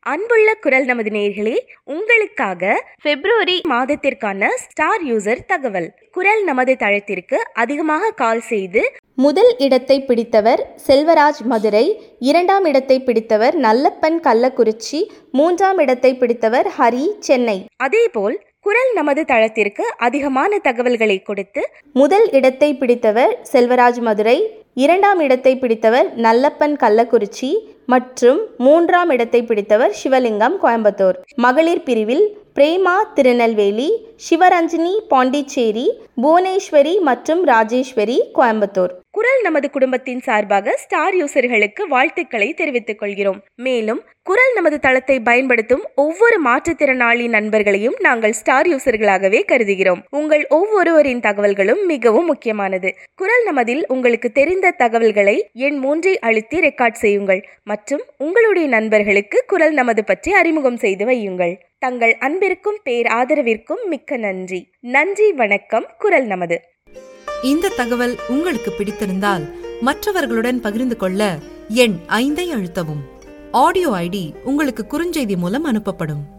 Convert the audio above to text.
அன்புள்ள குரல் நமது நேர்களே உங்களுக்காக பிப்ரவரி மாதத்திற்கான ஸ்டார் யூசர் தகவல் குரல் நமது தளத்திற்கு அதிகமாக கால் செய்து முதல் இடத்தை பிடித்தவர் செல்வராஜ் மதுரை இரண்டாம் இடத்தை பிடித்தவர் நல்லப்பன் கள்ளக்குறிச்சி மூன்றாம் இடத்தை பிடித்தவர் ஹரி சென்னை அதேபோல் குரல் நமது தளத்திற்கு அதிகமான தகவல்களை கொடுத்து முதல் இடத்தை பிடித்தவர் செல்வராஜ் மதுரை இரண்டாம் இடத்தை பிடித்தவர் நல்லப்பன் கள்ளக்குறிச்சி மற்றும் மூன்றாம் இடத்தை பிடித்தவர் சிவலிங்கம் கோயம்புத்தூர் மகளிர் பிரிவில் பிரேமா திருநெல்வேலி சிவரஞ்சினி பாண்டிச்சேரி புவனேஸ்வரி மற்றும் ராஜேஸ்வரி கோயம்புத்தூர் குரல் நமது குடும்பத்தின் சார்பாக ஸ்டார் யூசர்களுக்கு வாழ்த்துக்களை தெரிவித்துக் கொள்கிறோம் மேலும் குரல் நமது தளத்தை பயன்படுத்தும் ஒவ்வொரு மாற்றுத்திறனாளி நண்பர்களையும் நாங்கள் ஸ்டார் யூசர்களாகவே கருதுகிறோம் உங்கள் ஒவ்வொருவரின் தகவல்களும் மிகவும் முக்கியமானது குரல் நமதில் உங்களுக்கு தெரிந்த தகவல்களை எண் மூன்றை அழுத்தி ரெக்கார்ட் செய்யுங்கள் மற்றும் உங்களுடைய நண்பர்களுக்கு குரல் நமது பற்றி அறிமுகம் செய்து வையுங்கள் தங்கள் அன்பிற்கும் பேர் ஆதரவிற்கும் மிக்க நன்றி நன்றி வணக்கம் குரல் நமது இந்த தகவல் உங்களுக்கு பிடித்திருந்தால் மற்றவர்களுடன் பகிர்ந்து கொள்ள எண் ஐந்தை அழுத்தவும் ஆடியோ ஐடி உங்களுக்கு குறுஞ்செய்தி மூலம் அனுப்பப்படும்